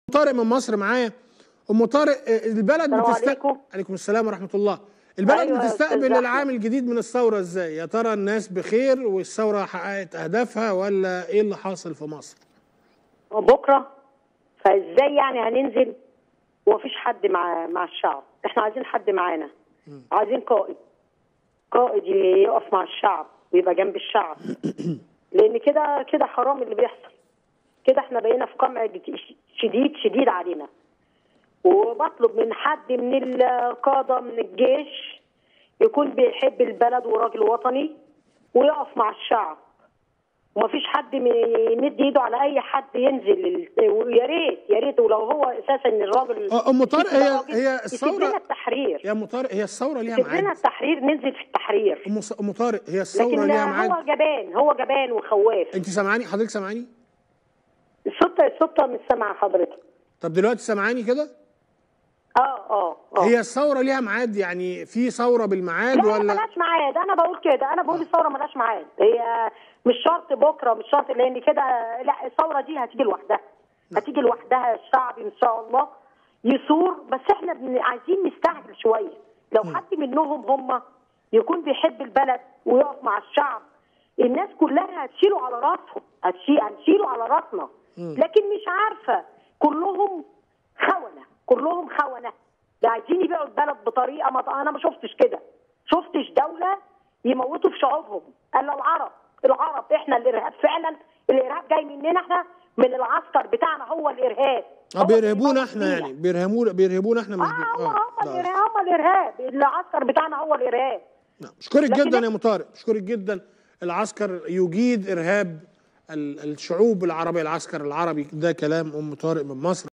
طارق من مصر معايا ام طارق آه، البلد السلام بتست... عليكم. عليكم السلام ورحمه الله البلد أيوة يا بتستقبل أستاذ العام الجديد من الثوره ازاي يا ترى الناس بخير والثوره حققت اهدافها ولا ايه اللي حاصل في مصر بكره فازاي يعني هننزل ومفيش حد مع مع الشعب احنا عايزين حد معانا عايزين قائد قائد يقف مع الشعب ويبقى جنب الشعب لان كده كده حرام اللي بيحصل كده احنا بقينا في قمع جد- شديد شديد علينا وبطلب من حد من القاده من الجيش يكون بيحب البلد وراجل وطني ويقف مع الشعب ومفيش حد م- يمد ايده على اي حد ينزل ال- ويا ريت يا ريت ولو هو اساسا الراجل آه، أم طارق، يسيب هي- الراجل، هي يسيب الثورة- لنا التحرير يا ام طارق هي الثوره ليها يسيب لنا ميعاد التحرير ننزل في التحرير ام ص- ام طارق هي الثوره لكن ليها هو ميعاد جبان هو جبان وخواف انت سامعاني حضرتك سامعاني السلطه السلطه مش سامعه حضرتك طب دلوقتي سامعاني كده اه اه اه هي الثوره ليها ميعاد يعني في ثوره بالميعاد لا ولا ملهاش ميعاد انا بقول كده انا بقول الثوره ملهاش ميعاد هي مش شرط بكره مش شرط لان كده لا الثوره دي هتيجي لوحدها هتيجي لوحدها الشعب ان شاء الله يثور بس احنا بن- عايزين نستعجل شويه لو حد منهم هم يكون بيحب البلد ويقف مع الشعب الناس كلها هتشيله على راسهم هتشي- هنشيله على راسنا لكن مش عارفه كلهم خونه كلهم خونه ده عايزين يبيعوا البلد بطريقه ما انا ما شفتش كده شفتش دوله يموتوا في شعوبهم الا العرب العرب احنا الارهاب فعلا الارهاب جاي مننا احنا من العسكر بتاعنا هو الارهاب اه هو اللي بيرهبونا بيموت احنا فينا. يعني بيرهبونا بيرهبونا احنا مش اه بي... هم هم ده الارهاب هم الارهاب العسكر بتاعنا هو الارهاب نعم. اشكرك لكن جدا يا ام طارق اشكرك جدا العسكر يجيد ارهاب ال- الشعوب العربيه العسكر العربي ده كلام ام طارق من مصر